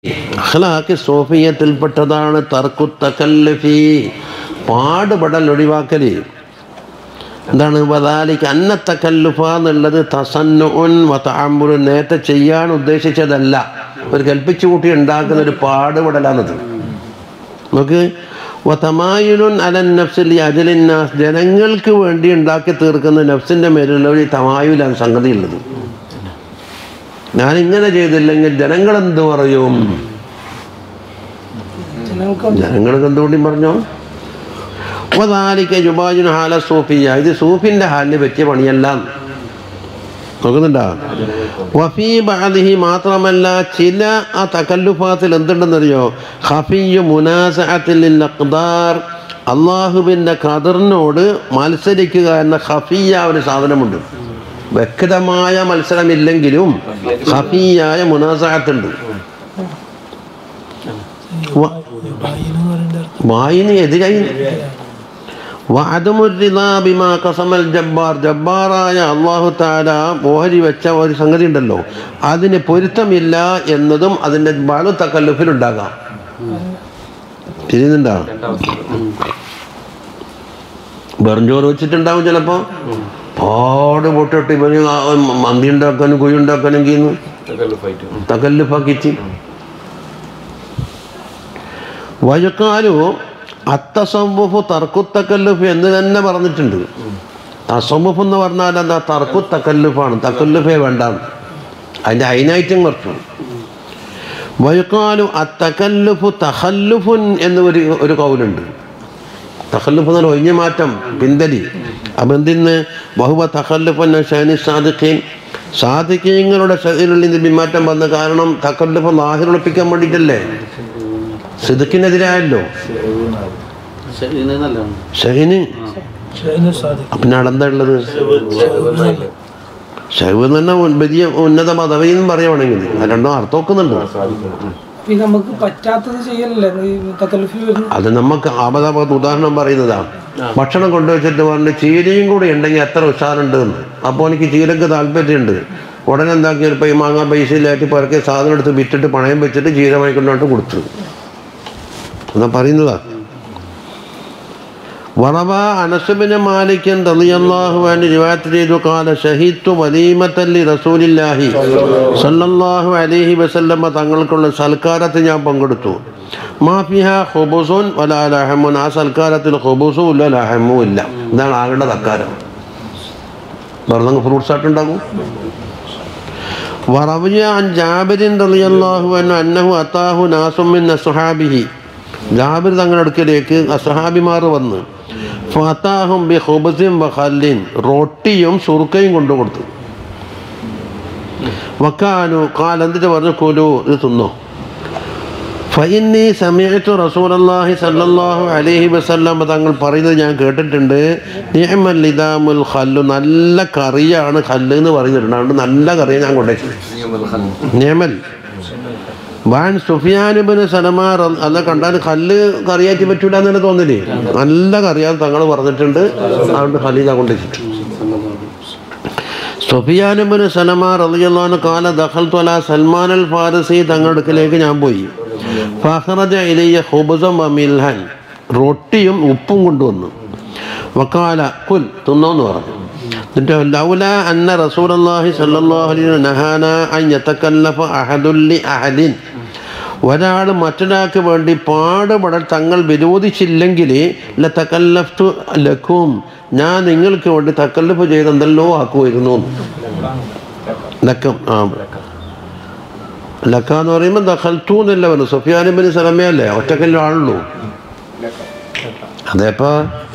അഖ്ലാഖ് സോഫിയത്തിൽപ്പെട്ടതാണ് തർക്കു തക്കല്ലഫി പാടുപെടൽ ഒഴിവാക്കല് എന്താണ് വദാലിക്ക് അന്ന തക്കല്ലുഫ എന്നുള്ളത് തസന്നുൻ വതാമ്പുർ നേരത്തെ ചെയ്യാൻ ഉദ്ദേശിച്ചതല്ല ഒരു കൽപ്പിച്ചു കൂട്ടി ഉണ്ടാക്കുന്ന ഒരു പാടുപെടലാണത് നമുക്ക് വതമായുലുൻ അലൻ നഫ്സിൽ അജലിന്നാസ് ജനങ്ങൾക്ക് വേണ്ടി ഉണ്ടാക്കി തീർക്കുന്ന നഫ്സിൻ്റെ മേലുള്ള ഒരു തമായുലാണ് സംഗതി ഉള്ളത് ഞാൻ ഇങ്ങനെ ചെയ്തില്ലെങ്കിൽ ജനങ്ങൾ എന്ത് പറയും ജനങ്ങൾക്ക് എന്തുകൊണ്ടും പറഞ്ഞോ വദാലിക്ക ജുബാജുൻ ഹാല സൂഫിയ ഇത് സൂഫിൻ്റെ ഹാലിന് പറ്റിയ പണിയല്ല നോക്കുന്നുണ്ടോ വഫീ ബഅദിഹി മാത്രമല്ല ചില ആ തകല്ലുഫാത്തിൽ എന്തുണ്ടെന്നറിയോ ഖഫിയു മുനാസഅത്തിൽ അഖ്ദാർ അള്ളാഹുവിൻ്റെ ഖദറിനോട് മത്സരിക്കുക എന്ന ഖഫിയ ഒരു സാധനമുണ്ട് വ്യക്തമായ മത്സരമില്ലെങ്കിലും ഖഫിയായ മുനാസഅത്തുണ്ട് വ- വായിന് എതിരായി ബിമാ കസമൽ ജബ്ബാർ ജബ്ബാറായ അള്ളാഹു താല ഓഹരി വെച്ച ഒരു സംഗതി ഉണ്ടല്ലോ അതിന് പൊരുത്തമില്ല എന്നതും അതിൻ്റെ ബാലു തക്കല്ലുഫിലുണ്ടാകാം തിരിയുന്നുണ്ടോ വെറുംചോറ് വെച്ചിട്ടുണ്ടാവും ചിലപ്പോൾ പാട് പൊട്ടിട്ട് ഇവന് ആ മന്തി ഉണ്ടാക്കാനും കുഴി ഉണ്ടാക്കാനും ചെയ്യുന്നു തകല്ലുഫാക്കിച്ച് വയക്കാലു അത്തസവുഫ് തർക്കുത്തക്കല്ലുഫ് എന്ന് തന്നെ പറഞ്ഞിട്ടുണ്ട് തസവുഫ് എന്ന് പറഞ്ഞാൽ എന്താ തർക്കു തക്കല്ലുഫാണ് തക്കല്ലുഫേ വേണ്ട അതിൻ്റെ അതിനായിട്ടും കുറച്ചു വയക്കാലു അത്തക്കല്ലുഫു തഹല്ലുഫുൻ എന്ന് ഒരു ഒരു കൗലുണ്ട് തഹല്ലുഫ് എന്നാൽ ഒഴിഞ്ഞ മാറ്റം പിന്തലി അപ്പം എന്തിന്ന് ബഹുബ തഹല്ലുഫൻ ഷൈനി സാദിഖീൻ സാദിഖീങ്ങളുടെ ഷൈനുള്ളിൽ നിന്ന് പിന്മാറ്റം വന്ന കാരണം തക്കല്ലുഫ് ലാഹിറുളിപ്പിക്കാൻ വേണ്ടിയിട്ടല്ലേ സിദുക്കിനെതിരായല്ലോ ഷഹീന് പിന്നെ അവിടെ എന്താ ഉള്ളത് ഷൈവ് എന്ന് പറഞ്ഞാൽ വലിയ ഉന്നത പദവി എന്നും പറയുവാണെങ്കിൽ അത് രണ്ടും അർത്ഥം വെക്കുന്നുണ്ട് പിന്നെ നമുക്ക് പറ്റാത്തത് ചെയ്യലല്ലേ ഈ തക്കൽഫി വരുന്നു അത് നമുക്ക് ആപതാപത്ത് ഉദാഹരണം പറയുന്നതാ ഭക്ഷണം കൊണ്ടുവച്ചിട്ട് പറഞ്ഞ് ചീരയും കൂടി ഉണ്ടെങ്കിൽ എത്ര ഉഷാറുണ്ട് എന്ന് അപ്പോൾ എനിക്ക് ചീരക്ക് താല്പര്യമുണ്ട് ഉടനെ എന്താക്കി ഇപ്പോൾ ഈ മാങ്ങ പൈസയിലായിട്ട് പരക്കെ സാധനം എടുത്ത് വിറ്റിട്ട് പണയം വെച്ചിട്ട് ചീര വാങ്ങിക്കൊണ്ടോട്ട് കൊടുത്തു എന്നാ പറയുന്നതാ വറവ അനസുബിന് മാലിക്കൻ റളിയല്ലാഹു അൻഹു റിവായത്ത് ചെയ്തു കാല ഷഹീദു വലീമത്തല്ലി റസൂലില്ലാഹി സല്ലല്ലാഹു അലൈഹി വസല്ലമ തങ്ങൾക്കുള്ള സൽക്കാരത്തിൽ ഞാൻ പങ്കെടുത്തു മാഫിഹ ഹുബുസുൻ വലാ ലഹമുൻ ആ സൽക്കാരത്തിൽ ഹുബുസും ഇല്ല ലഹമും ഇല്ല ഇതാണ് ആകേണ്ട തക്കാരം വെറുതെ ഫ്രൂട്ട്സ് ആയിട്ടുണ്ടാകും വറവിയ അൻ ജാബിരിൻ റളിയല്ലാഹു അൻഹു അന്നഹു അത്താഹു നാസും മിൻ അസ്ഹാബിഹി ജാബിർ തങ്ങളുടെ അടുക്കലേക്ക് അസ്ഹാബിമാർ വന്ന് ഫത്താഹും ബി ഖുബ്സിൻ വ ഖല്ലിൻ റൊട്ടിയും സുർക്കയും കൊണ്ടു കൊടുത്തു വക്കാനു കാൽ എന്നിട്ട് പറഞ്ഞു കുലു ഇത് തിന്നോ ഫൈന്നി സമയത്തു റസൂലല്ലാഹി സല്ലല്ലാഹു അലൈഹി വസല്ലം തങ്ങൾ പറയുന്നത് ഞാൻ കേട്ടിട്ടുണ്ട് നിഅമൽ ലിദാമുൽ ഖല്ലു നല്ല കറിയാണ് ഖല്ല് എന്ന് പറയുന്നുണ്ട് അതുകൊണ്ട് നല്ല കറിയാണ് ഞാൻ കൊണ്ടുവച്ചത് നിയമൽ വാൻ സുഫിയാനുബിന് സലമാർ അത് കണ്ടാൽ കല്ല് കറിയാറ്റി പറ്റൂല എന്നാണ് തോന്നല് നല്ല കറിയാന്ന് തങ്ങൾ പറഞ്ഞിട്ടുണ്ട് അതുകൊണ്ട് ഖലീല കൊണ്ടുവച്ചിട്ട് സുഫിയാനുബിന് സലമാർ റളിയല്ലാഹു കാല ദഖൽ തൊല സൽമാൻ അൽ ഫാരസി തങ്ങളുടെ അടുക്കലേക്ക് ഞാൻ പോയി ഫഹറജ ഇലയ്യ ഹുബുസം വമിൽഹൻ റൊട്ടിയും ഉപ്പും കൊണ്ടുവന്നു വക്കാല കുൽ തിന്നോന്ന് പറഞ്ഞു എന്നിട്ട് ലൗല അന്ന റസൂലല്ലാഹി സല്ലല്ലാഹു അലൈഹി വസല്ലം നഹാന അൻ യതകല്ലഫ അഹദുല്ലി അഹദിൻ ഒരാൾ മറ്റൊരാൾക്ക് വേണ്ടി പാടുപെടാൻ തങ്ങൾ വിരോധിച്ചില്ലെങ്കിൽ ലതകല്ലഫ്തു ലക്കും ഞാൻ നിങ്ങൾക്ക് വേണ്ടി തക്കല്ലഫ് ചെയ്ത് എന്തെല്ലോ ആക്കുമായിരുന്നു ലക്കം ആ ലക്ക എന്ന് പറയുമ്പോൾ ദഖൽത്തു എന്നല്ല പറഞ്ഞു സുഫിയാനിബിന് സലമയല്ലേ ഒറ്റക്കല്ലോ ആളുള്ളൂ അതേപ്പാ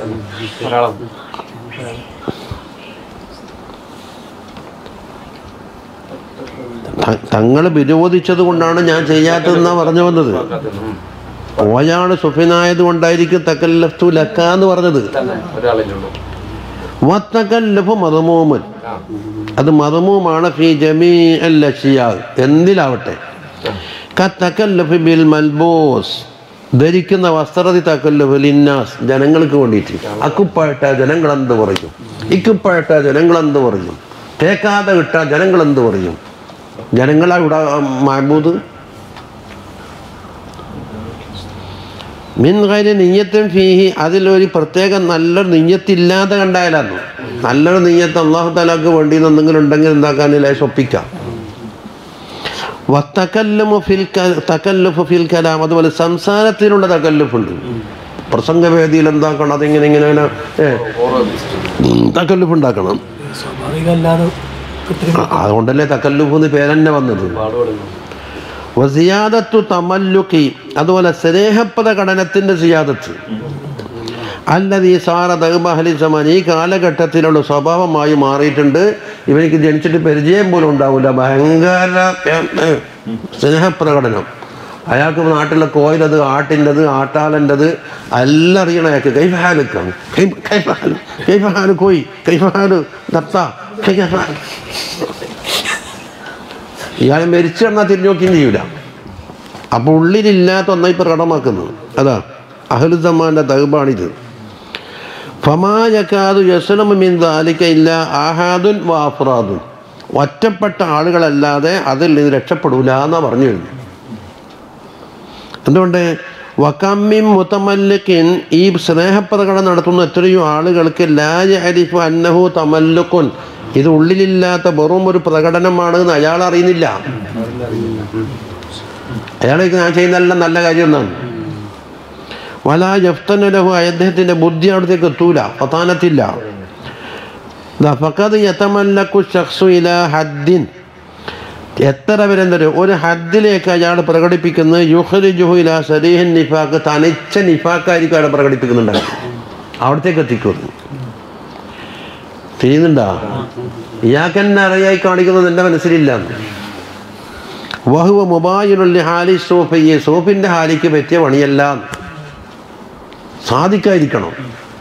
തങ്ങൾ വിരോധിച്ചത് കൊണ്ടാണ് ഞാൻ ചെയ്യാത്തതെന്നാ പറഞ്ഞു വന്നത് ഓയാണ് സുഫിനായത് കൊണ്ടായിരിക്കും തക്കല്ലഫ്തു ലക്ക എന്ന് പറഞ്ഞത് വത്തക്കല്ലഫ് മതമൂമൻ അത് മതമൂമാണ് ഫി ജമീ അൽ അഷിയാ എന്തിലാവട്ടെ കത്തക്കല്ലഫ് ബിൽ മൽബോസ് ധരിക്കുന്ന വസ്ത്രതി തക്കല്ലഫ് ലിന്നാസ് ജനങ്ങൾക്ക് വേണ്ടിയിട്ട് അക്കുപ്പായിട്ട ജനങ്ങൾ എന്ത് പറയും ഇക്കുപ്പായിട്ട ജനങ്ങൾ എന്ത് പറയും തേക്കാതെ വിട്ട ജനങ്ങൾ എന്ത് പറയും ജനങ്ങളാ ഇവിടെ മഹബൂദ് മിൻ ഗൈരി നെയ്യത്തും ഫീഹി അതിലൊരു പ്രത്യേക നല്ലൊരു നെയ്യത്തില്ലാതെ കണ്ടായാലാണ് നല്ലൊരു നെയ്യത്ത് അള്ളാഹു താലാക്ക് വേണ്ടി എന്തെങ്കിലും ഉണ്ടെങ്കിൽ എന്താക്കാനില്ല ഒപ്പിക്കാം വത്തക്കല്ലുമു ഫിൽ ക- തക്കല്ലുഫ് ഫിൽ കലാം അതുപോലെ സംസാരത്തിലുള്ള തക്കല്ലുഫുണ്ട് പ്രസംഗവേദിയിൽ എന്താക്കണം അതിങ്ങനെ ഇങ്ങനെ ഇങ്ങനെ ഏ, ഉം, തക്കല്ലുഫ് ഉണ്ടാക്കണം സ്വാഭാവികമല്ലാതെ കൃത്രിമ ആ, അതുകൊണ്ടല്ലേ തക്കല്ലുഫ് എന്ന് പേരെന്നെ വന്നത് വസിയാദത്തു തമല്ലുക്കി അതുപോലെ സ്നേഹപദ ഘടനത്തിൻ്റെ സിയാദത്ത് അല്ലത് ഈ സാറ ദഹബഹലി സമാൻ ഈ കാലഘട്ടത്തിലുള്ള സ്വഭാവമായി മാറിയിട്ടുണ്ട് ഇവനിക്ക് ജനിച്ചിട്ട് പരിചയം പോലും ഉണ്ടാവില്ല ഭയങ്കര ഏ, ഏ, സ്നേഹപ്രകടനം അയാൾക്ക് നാട്ടിലെ കോയിലത് ആട്ടിൻ്റെത് ആട്ടാലൻ്റെത് എല്ലാം അറിയണം അയാൾക്ക് കൈഫഹാലുക്കാം കൈഫഹാല് കൈഫഹാല് കോയി കൈഫഹാല് ദത്ത കൈഫഹാല് ഇയാൾ മരിച്ചു കിടന്നാൽ തിരിഞ്ഞു നോക്കുകയും ചെയ്യൂല അപ്പോൾ ഉള്ളിലില്ലാത്ത ഒന്നായി പ്രകടമാക്കുന്നത് അതാ അഹലുസമാൻ്റെ തകുബാണിത് ഫമായക്കാതു യസലമിൻ ദാലിക്ക ഇല്ല ആഹാദുൻ വാഫ്രാദുൻ ഒറ്റപ്പെട്ട ആളുകളല്ലാതെ അതിൽ നിന്ന് രക്ഷപ്പെടൂല എന്നാ പറഞ്ഞു വരുന്നു എന്തുകൊണ്ട് വക്കമ്മിൻ മുത്തമല്ലിക്കിൻ ഈ സ്നേഹപ്രകടനം നടത്തുന്ന എത്രയോ ആളുകൾക്ക് ലാജ അരിഫ് അന്നഹു തമല്ലുക്കുൻ ഇത് ഉള്ളിലില്ലാത്ത വെറും ഒരു പ്രകടനമാണ് എന്ന് അയാൾ അറിയുന്നില്ല അയാൾ ഞാൻ ചെയ്യുന്നതെല്ലാം നല്ല കാര്യം എന്നാണ് വല ജഫ്തനലഹു അദ്ദേഹത്തിൻ്റെ ബുദ്ധി അവിടത്തേക്ക് എത്തൂല പത്താനത്തില്ല ഫക്കത് യതമല്ലക്കു ഷഖ്സു ഇല ഹദ്ദിൻ എത്ര വരെന്തരു ഒരു ഹദ്ദിലേക്ക് അയാൾ പ്രകടിപ്പിക്കുന്നത് യുഹ്രിജുഹു ഇല സരീഹൻ നിഫാക്ക് തനിച്ച നിഫാക്കായിരിക്കും അയാൾ പ്രകടിപ്പിക്കുന്നുണ്ടാവും അവിടത്തേക്ക് എത്തിക്കും ചെയ്യുന്നുണ്ടാ ഇയാൾക്ക് എന്നെ അറിയായി കാണിക്കുന്നത് എൻ്റെ മനസ്സിലില്ല വഹുവ മുബായിലുള്ള ഹാലി സോഫയ്യെ സോഫിൻ്റെ ഹാലിക്ക് പറ്റിയ പണിയല്ല സാധിക്കാതിരിക്കണം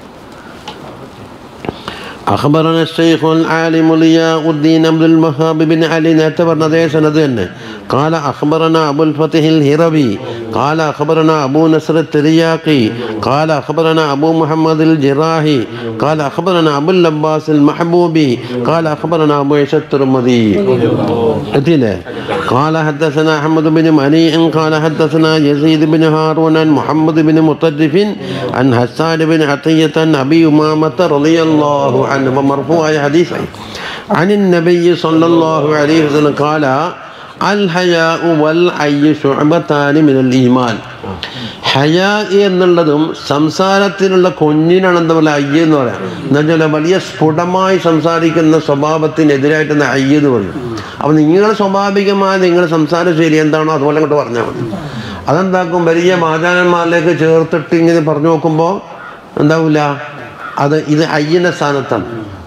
أخبرنا الشيخ العالم ضياء الدين عبد الوهاب بن علي نعتبرنا ذي سند قال أخبرنا أبو الفتح الهربي قال أخبرنا أبو نصر الترياقي قال أخبرنا أبو محمد الجراحي قال أخبرنا أبو اللباس المحبوبي قال أخبرنا أبو عيسى الترمذي أتينا قال حدثنا أحمد بن منيع قال حدثنا يزيد بن هارون عن محمد بن مطرف عن حسان بن عطية عن أبي أمامة رضي الله عنه ومرفوع حديث عن النبي صلى الله عليه وسلم قال الحياء والعي شعبتان من الإيمان ഹയാ എന്നുള്ളതും സംസാരത്തിനുള്ള കുഞ്ഞിനാണ് എന്താ പറയുക അയ്യ എന്ന് പറയാം എന്ന് വെച്ചാൽ വലിയ സ്ഫുടമായി സംസാരിക്കുന്ന സ്വഭാവത്തിനെതിരായിട്ടാണ് അയ്യ എന്ന് പറയും അപ്പം നിങ്ങൾ സ്വാഭാവികമായ നിങ്ങളുടെ സംസാര ശൈലി എന്താണോ അതുപോലെ അങ്ങോട്ട് പറഞ്ഞാൽ മതി അതെന്താക്കും വലിയ മാചാരന്മാരിലേക്ക് ചേർത്തിട്ട് ഇങ്ങനെ പറഞ്ഞു നോക്കുമ്പോൾ എന്താവില്ല അത് ഇത് അയ്യൻ്റെ സ്ഥാനത്താണ്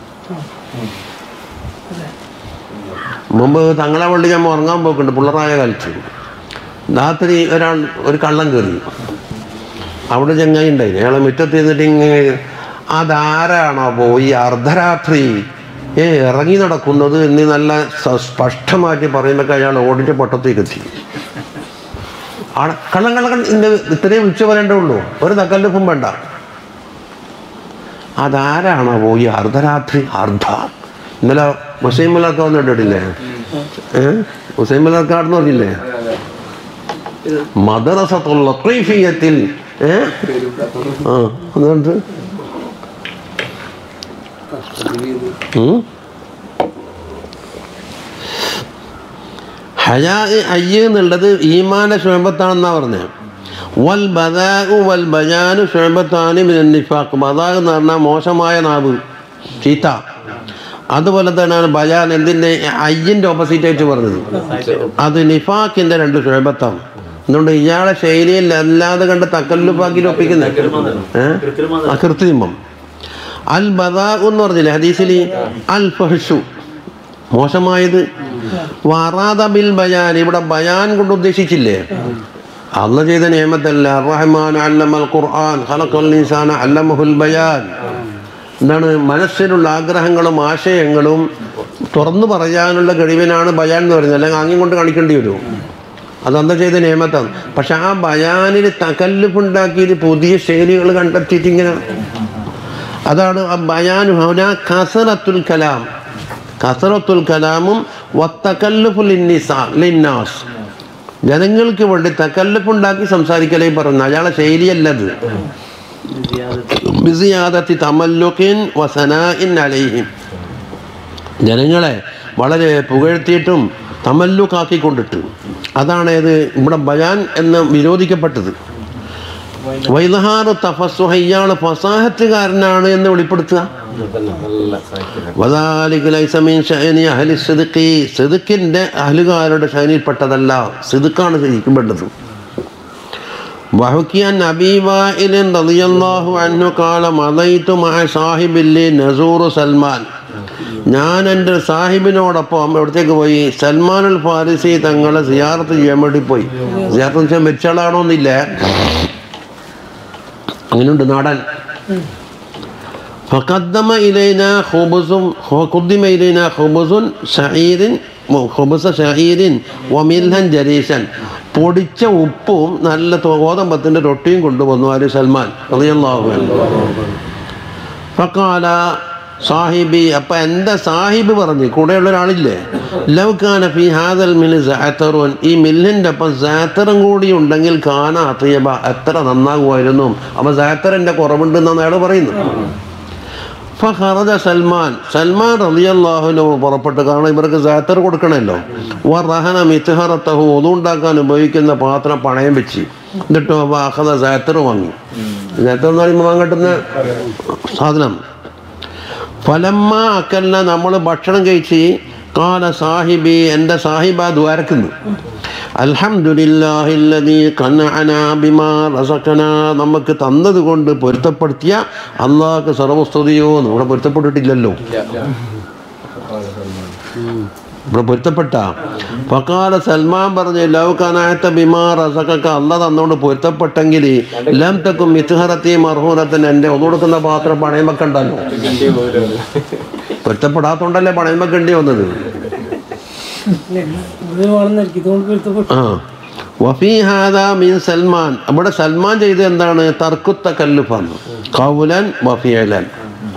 മുമ്പ് തങ്ങളെ പള്ളി ഞാൻ ഉറങ്ങാൻ പോക്കുണ്ട് പിള്ളറായ കാലത്ത് രാത്രി ഒരാൾ ഒരു കള്ളം കയറി അവിടെ ചങ്ങായി ഉണ്ടായിന് അയാളെ മുറ്റത്ത് ഇരുന്നിട്ട് ഇങ്ങനെ അതാരാണോ പോയി അർദ്ധരാത്രി ഏ ഇറങ്ങി നടക്കുന്നത് എന്ന് നല്ല സ- സ്പഷ്ടമായിട്ട് പറയുമ്പോൾ അയാൾ ഓടിൻ്റെ പൊട്ടത്തേക്ക് എത്തി ആടെ കള്ളം കള്ളം കള്ളം ഇന്ന് ഇത്രയും വിളിച്ചു പറയേണ്ടേ ഉള്ളൂ ഒരു തക്കല്ലുപ്പും വേണ്ട അതാരാണോ പോയി അർദ്ധരാത്രി അർദ്ധ ഇന്നലെ മുസ്ലിം മുലർക്ക വന്ന് കണ്ടിട്ടില്ലേ ഏഹ് മുസ്ലിം മുലർക്കാടെന്ന് പറഞ്ഞില്ലേ മദ്രസത്തുള്ള ത്രീഫിയത്തിൽ ഏഹ് ആ അതുകൊണ്ട് ഉം. ഹയാ അയ്യ എന്നുള്ളത് ഈമാന ഷുഴബത്താണെന്നാ പറഞ്ഞത് വൽ ബദാഉ വൽ ബയാനു ഷുഴബത്താനി മിനൻ നിഫാഖ് ബദാഖ് എന്ന് പറഞ്ഞാൽ മോശമായ നാവ് ചീത്ത അതുപോലെ തന്നെയാണ് ബയാൻ എന്തിൻ്റെ അയ്യൻ്റെ ഓപ്പോസിറ്റ് ആയിട്ട് പറഞ്ഞത് അത് നിഫാഖിൻ്റെ രണ്ട് ഷുഴബത്താണ് അതുകൊണ്ട് ഇയാളെ ശൈലിയിൽ അല്ലാതെ കണ്ട് തക്കല്ലുപ്പാക്കിൽ ഒപ്പിക്കുന്നത് ഏഹ് ആ കൃത്രിമം അൽ ബദാ എന്ന് പറഞ്ഞില്ലേ ഹദീസിൽ അൽ ഫഹ്ഷു മോശമായത് വറാദ ബിൽ ബയാൻ ഇവിടെ ബയാൻ കൊണ്ട് ഉദ്ദേശിച്ചില്ലേ അള്ള ചെയ്ത നിയമത്തല്ല റഹ്മാൻ അല്ലമൽ ഖുർആൻ ഖലഖൽ ഇൻസാന അല്ലമഹുൽ ബയാൻ എന്താണ് മനസ്സിലുള്ള ആഗ്രഹങ്ങളും ആശയങ്ങളും തുറന്നു പറയാനുള്ള കഴിവിനാണ് ബയാൻ എന്ന് പറയുന്നത് അല്ലെങ്കിൽ ആംഗ്യം കൊണ്ട് കാണിക്കേണ്ടി വരും അതെന്താ ചെയ്ത നിയമത്താണ് പക്ഷെ ആ ബയാനിൽ തകല്ലുണ്ടാക്കിയിട്ട് പുതിയ ശൈലികൾ കണ്ടെത്തിയിട്ട് ഇങ്ങനെ അതാണ് ആ ബയാനു ഹുന കസറത്തുൽ കലാം കസറത്തുൽ കലാമും വത്തക്കല്ലുഫുൽ ഇന്നിസാ ലിന്നാസ് ജനങ്ങൾക്ക് വേണ്ടി തക്കല്ലപ്പുണ്ടാക്കി സംസാരിക്കലേ പറഞ്ഞു അയാളെ ശൈലിയല്ലത് ബിസിയാദത്തി തമല്ലുഖിൻ വസനാഇൻ അലൈഹിം ജനങ്ങളെ വളരെ പുകഴ്ത്തിയിട്ടും തമല്ലുക്കാക്കിക്കൊണ്ടിട്ട് അതാണ് ഇത് ഇവിടെ ബയാൻ എന്ന് വിരോധിക്കപ്പെട്ടത് വൈദഹാറ് തഫസ്സുഹ ഇയാൾ ഫസാഹത്തുകാരനാണ് എന്ന് വെളിപ്പെടുത്തുക വദാലിക ലൈസ മിൻ ശഅനി അഹ്ലി സിദ്ഖി സിദ്ഖിന്റെ അഹ്ലുകാരുടെ ശൈലിയിൽപ്പെട്ടതല്ല സിദ്ഖാണ് ശരിക്കും വേണ്ടത് وحكي عن أبي وائل رضي الله عنه قال مضيت مع صاحب لي نزور سلمان ഞാൻ എൻ്റെ സാഹിബിനോടൊപ്പം എവിടത്തേക്ക് പോയി സൽമാൻ അൽ ഫാരിസി തങ്ങളെ സിയാറത്ത് ചെയ്യാൻ വേണ്ടി പോയി സിയാറത്ത് വെച്ചാൽ മെച്ചാളാണോ എന്നില്ല അങ്ങനെയുണ്ട് നാടൻ فقدم إلينا خبز قدم إلينا خبز شعير خبز شعير وملحا جريشا പൊടിച്ച ഉപ്പും നല്ല ഗോതമ്പത്തിൻ്റെ റൊട്ടിയും കൊണ്ടുവന്നു ആര് സൽമാൻ റളിയല്ലാഹു അൻഹു ഫക്കാല സാഹിബി അപ്പം എൻ്റെ സാഹിബ് പറഞ്ഞു കൂടെയുള്ള ഒരാളില്ലേ ലവ് ഖാന ഫി ഹാദൽ മിൽ സാത്തറുൻ ഈ മില്ലിൻ്റെ ഒപ്പം സാത്തറും കൂടി ഉണ്ടെങ്കിൽ ഖാന അത്തിയബ എത്ര നന്നാകുമായിരുന്നു അപ്പം സാത്തറിൻ്റെ കുറവുണ്ടെന്നാണ് അയാൾ പറയുന്നത് ഫഹറജ സൽമാൻ സൽമാൻ റളിയല്ലാഹുവിന് പുറപ്പെട്ട് കാരണം ഇവർക്ക് സാത്തർ കൊടുക്കണമല്ലോ വറഹന മിത്ഹറത്തഹു ഒതുണ്ടാക്കാൻ ഉപയോഗിക്കുന്ന പാത്രം പണയം വെച്ച് എന്നിട്ടോ അഹദ സാത്തർ വാങ്ങി സാത്തർ എന്ന് പറയുമ്പോൾ വാങ്ങാൻ കിട്ടുന്ന സാധനം ഫലമ്മ അക്കല്ല നമ്മൾ ഭക്ഷണം കഴിച്ച് കാല സാഹിബി എൻ്റെ സാഹിബ ദ്വാരക്കുന്നു അൽഹംദുലില്ലാഹില്ലദീ ഖനഅനാ ബിമാ റസഖനാ നമുക്ക് തന്നത് കൊണ്ട് പൊരുത്തപ്പെടുത്തിയ അള്ളാഹ്ക്ക് സർവസ്തുതിയോ ഇവിടെ പൊരുത്തപ്പെട്ടിട്ടില്ലല്ലോ ഇവിടെ പൊരുത്തപ്പെട്ട ഫക്കാല സൽമാൻ പറഞ്ഞു ലവ് കനായത്ത ബിമാ റസഖക്ക അല്ല തന്നോണ്ട് പൊരുത്തപ്പെട്ടെങ്കിൽ ലം തക്കും മിത്ഹറത്തി മർഹൂറത്തിന് എൻ്റെ ഒന്നുകൊടുക്കുന്ന പാത്രം പണയം വെക്കണ്ടല്ലോ പൊരുത്തപ്പെടാത്തോണ്ടല്ലേ പണയം വെക്കേണ്ടി വന്നത് ഇത് വേണമെന്നായിരിക്കും ഇതുകൊണ്ട് പൊരുത്തപ്പെട്ടു ആ വഫീ ഹാദ മീൻ സൽമാൻ ഇവിടെ സൽമാൻ ചെയ്ത് എന്താണ് തർക്കുത്ത കല്ലുഫാണ് കൗലൻ വഫിയലൻ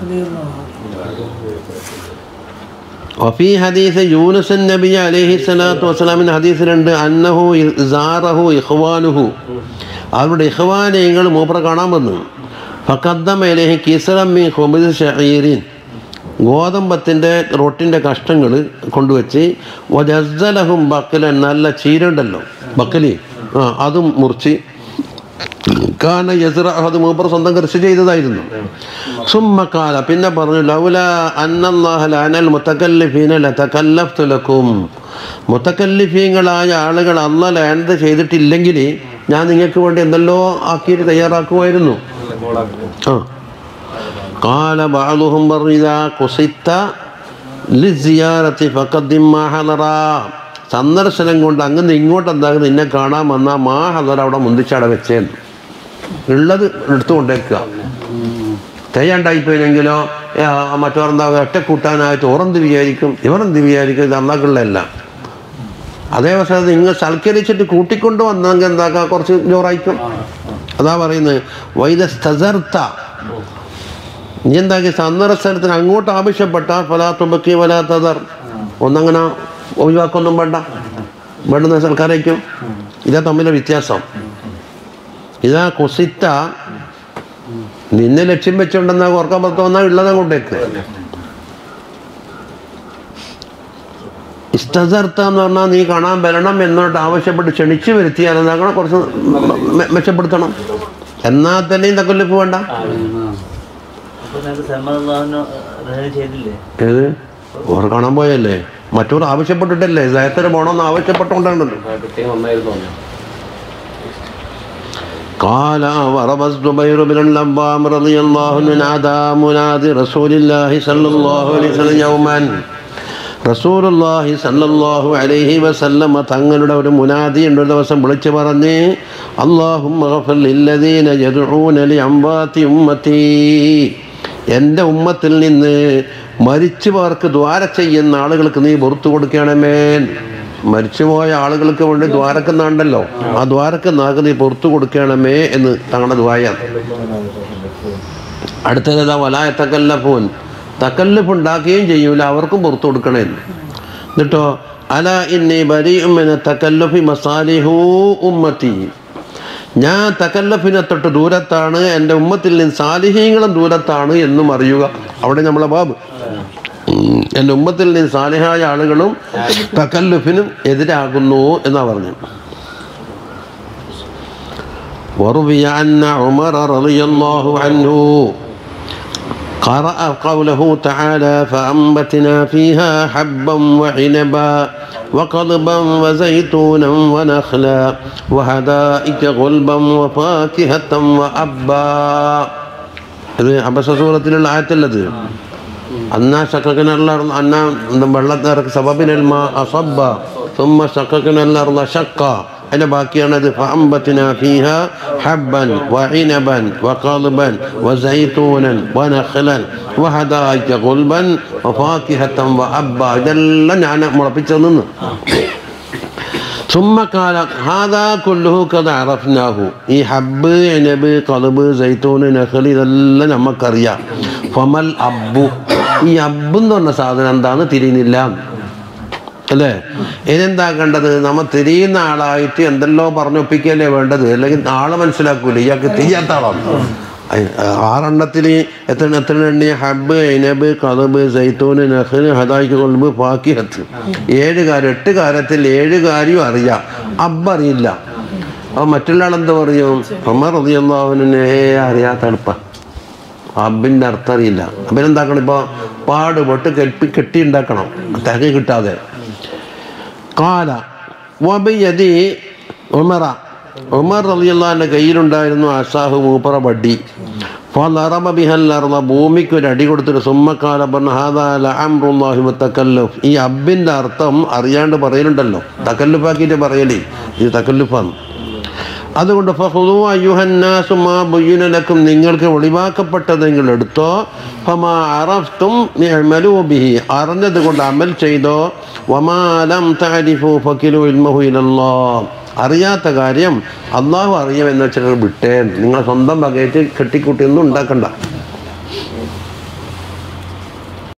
വഫീ ഹദീസ് യൂനുസ് നബി അലൈഹി സ്വലാത്തു വസ്സലാമിൻ്റെ ഹദീസിലുണ്ട് അന്നഹു ഇസാറഹു ഇഹ്വാനുഹു അവരുടെ ഇഹ്വാനയങ്ങൾ മൂപ്പറ കാണാൻ വന്നു ഫക്കദ്ദമ ഇലഹി കിസറമ്മി ഹുബിദ് ഷഹീരീൻ ഗോതമ്പത്തിൻ്റെ റൊട്ടിൻ്റെ കഷ്ണങ്ങൾ കൊണ്ടുവച്ച് വജസ്സലഹും ബക്കലൻ നല്ല ചീരുണ്ടല്ലോ ബക്കലി ആ അതും മുറിച്ച് കാന യസ്ര അത് മൂപ്പർ സ്വന്തം കൃഷി ചെയ്തതായിരുന്നു സുമ്മക്കാല പിന്നെ പറഞ്ഞു ലൗല അന്നല്ലാഹൽ മുത്തക്കല്ലിഫീന ലതകല്ലഫ്തു ലക്കും മുത്തക്കല്ലിഫീങ്ങളായ ആളുകൾ അല്ല ലാൻഡ് ചെയ്തിട്ടില്ലെങ്കിൽ ഞാൻ നിങ്ങൾക്ക് വേണ്ടി എന്തെല്ലോ ആക്കിയിട്ട് തയ്യാറാക്കുമായിരുന്നു ആ قال بعضهم إذا قصدت للزيارة فقدم ما حضر സന്ദർശനം കൊണ്ട് അങ്ങനെ ഇങ്ങോട്ട് എന്താകും നിന്നെ കാണാൻ വന്നാൽ മാ ഹദർ അവിടെ മുന്തിച്ചട വെച്ചേന്ന് ഉള്ളത് എടുത്തു കൊണ്ടേക്കുക ചെയ്യാണ്ടായിപ്പോയില്ലെങ്കിലോ മറ്റോറെന്താ ഒറ്റ കൂട്ടാനായിട്ട് ഓറന്ത് വിചാരിക്കും ഇവരെന്ത് വിചാരിക്കും ഇത് അന്നാക്കുള്ളതല്ല അതേ പക്ഷേ നിങ്ങൾ സൽക്കരിച്ചിട്ട് കൂട്ടിക്കൊണ്ട് വന്നെങ്കിൽ എന്താക്കുക കുറച്ച് ജോറായിക്കും അതാ പറയുന്നത് വൈദസ്തർത്ത നീ എന്താക്കി സന്ദർശനത്തിന് അങ്ങോട്ട് ആവശ്യപ്പെട്ടാൽ ഫലാത്തുബക്കി വലാത്തതർ ഒന്നങ്ങനെ ഒഴിവാക്കൊന്നും വേണ്ട വേണ്ടുന്ന സൽക്കാരേക്കും ഇതാ തമ്മിലെ വ്യത്യാസം ഇതാ കുസിത്ത നിന്നെ ലക്ഷ്യം വെച്ചുകൊണ്ടെന്നാ ഓർക്കാൻ പറ്റ വന്നാൽ ഉള്ളത് അങ്ങോട്ടേക്ക് ഇഷ്ടതർത്ത എന്ന് പറഞ്ഞാൽ നീ കാണാൻ വരണം എന്നോട്ട് ആവശ്യപ്പെട്ട് ക്ഷണിച്ചു വരുത്തിയാൽ എന്താക്കണം കുറച്ച് മെ- മെച്ചപ്പെടുത്തണം എന്നാൽ തന്നെയും തക്കൊല്ലിപ്പ് വേണ്ട അപ്പൊ നിങ്ങൾക്ക് സൽമാൻ അള്ളാഹുവിനെ റഹന ചെയ്തില്ലേ ഏത് ഓർ കാണാൻ പോയല്ലേ മറ്റോർ ആവശ്യപ്പെട്ടിട്ടല്ലേ സഹത്തിന് പോണമെന്ന് ആവശ്യപ്പെട്ടുകൊണ്ടാണല്ലോ قال ورب الزبير بن الأبام رضي الله عنه نادى منادي رسول الله صلى الله عليه وسلم يوما റസൂലുള്ളാഹി സല്ലല്ലാഹു അലൈഹി വസല്ലമ തങ്ങളുടെ ഒരു മുനാദി ഉണ്ട് ഒരു ദിവസം വിളിച്ചു പറഞ്ഞ് അല്ലാഹുമ്മ ഗഫർ ലില്ലദീന യദ്ഊന ലി അംവാതി ഉമ്മത്തി എൻ്റെ ഉമ്മത്തിൽ നിന്ന് മരിച്ചുപോർക്ക് ദ്വാര ചെയ്യുന്ന ആളുകൾക്ക് നീ പുറത്തു കൊടുക്കണമേ മരിച്ചുപോയ ആളുകൾക്ക് വേണ്ടി ദ്വാരക്കുന്നുണ്ടല്ലോ ആ ദ്വാരക്കുന്നാക്ക് നീ പുറത്തു കൊടുക്കണമേ എന്ന് തങ്ങളുടെ ദ്വായാണ് അടുത്തത് വലായ തക്കല്ലഫൂൻ തക്കല്ലഫ് ഉണ്ടാക്കുകയും ചെയ്യൂല അവർക്കും പുറത്തു കൊടുക്കണമെന്ന് എന്നിട്ടോ അല ഇന്നി ബരീഉമിന തകല്ലുഫി മസാലിഹു ഉമ്മത്തി ഞാൻ തകല്ലഫിനെ തൊട്ട് ദൂരത്താണ് എൻ്റെ ഉമ്മത്തിൽ നിന്ന് സാലിഹീങ്ങളും ദൂരത്താണ് എന്നും അറിയുക അവിടെ നമ്മളെ ബാബ് ഉം, എൻ്റെ ഉമ്മത്തിൽ നിന്ന് സാലിഹായ ആളുകളും തകല്ലുഫിനും എതിരാകുന്നു എന്നാ പറഞ്ഞു وروي أن عمر رضي الله عنه قرأ قوله تعالى فأنبتنا فيها حبا وعنبا وقضبا وزيتونا ونخلا وحدائق غلبا وفاكهة وأبا ഇത് അബസ സൂറത്തിലുള്ള ആയത്തല്ലത് അന്നാ ശക്കക്കിനുള്ള അന്നാ വെള്ളത്തിറക്ക് സബബിനൽ മാ അസബ്ബ ثم شققنا الأرض شقا അതിന്റെ ബാക്കിയാണത് فأنبتنا فيها حبا وعنبا وقضبا وزيتونا ونخلا وحدائق غلبا وفاكهة وأبا ഇതെല്ലാം ഞാൻ മുളപ്പിച്ചു നിന്ന് ثم قال هذا كله قد عرفناه ഈ ഹബ്ബ് എനബ് കലബ് സൈത്തൂന് നഖൽ ഇതെല്ലാം നമുക്കറിയാം ഫമൽ അബ്ബു ഈ അബ്ബ് എന്ന് പറഞ്ഞ സാധനം എന്താന്ന് തിരിയുന്നില്ല അല്ലേ ഇതെന്താക്കേണ്ടത് നമ്മ തിരിയുന്ന ആളായിട്ട് എന്തെല്ലോ പറഞ്ഞൊപ്പിക്കല്ലേ വേണ്ടത് അല്ലെങ്കിൽ ആളെ മനസ്സിലാക്കൂല ഇയാൾക്ക് തിരിയാത്ത ആളാണ് അയ്- ആറെണ്ണത്തിൽ എത്ര എത്ര എണ്ണിയ ഹബ്ബ് ഇനബ് കതബ് സൈത്തൂന് നഹ്ന് ഹദായിക്ക് കൊൽബ് ഫാക്കിഹത്ത് ഏഴ് കാര്യം എട്ട് കാര്യത്തിൽ ഏഴ് കാര്യവും അറിയാം അബ്ബ് അറിയില്ല അപ്പോൾ മറ്റുള്ള ആളെന്ത് പറയും അമ്മ റതിയല്ലാവിനെ അറിയാത്ത എളുപ്പ അബ്ബിൻ്റെ അർത്ഥം അറിയില്ല അബ്ബിനെന്താക്കണം ഇപ്പോൾ പാടുപെട്ട് കെട്ടി കെട്ടി ഉണ്ടാക്കണം തക കിട്ടാതെ കാല വബിയതി ഉമറ ഉമർ റളിയല്ലാഹുവിന്റെ കയ്യിലുണ്ടായിരുന്നു അസാഹു മൂപ്പറ വടി ഫളറബ ബിഹൽ അർള ഭൂമിക്ക് ഒരു അടി കൊടുത്തിട്ട് സുമ്മക്കാല പറഞ്ഞു ഹാദാ ലഅംറുല്ലാഹി വതകല്ലുഫ് ഈ അബ്ബിന്റെ അർത്ഥം അറിയാണ്ട് പറയലുണ്ടല്ലോ തക്കല്ലുഫാക്കിയിട്ട് പറയലേ ഇത് തക്കല്ലുഫാണ് അതുകൊണ്ട് ഫഹുദു അയ്യുഹന്നാസു മാ ബുയ്യിന ലക്കും നിങ്ങൾക്ക് ഒളിവാക്കപ്പെട്ടത് നിങ്ങൾ എടുത്തോ ഫമാ അറഫ്തും നിഅ്മലൂ ബിഹി അറിഞ്ഞത് കൊണ്ട് അമൽ ചെയ്തോ വമാ ലം തഅരിഫു ഫകിലു ഇൽമഹു ഇലല്ലാഹ് അറിയാത്ത കാര്യം അള്ളാഹു അറിയാമെന്ന് വെച്ചിട്ട് വിട്ടേ നിങ്ങൾ സ്വന്തം വകയിട്ട് കെട്ടിക്കൂട്ടിയൊന്നും ഉണ്ടാക്കണ്ട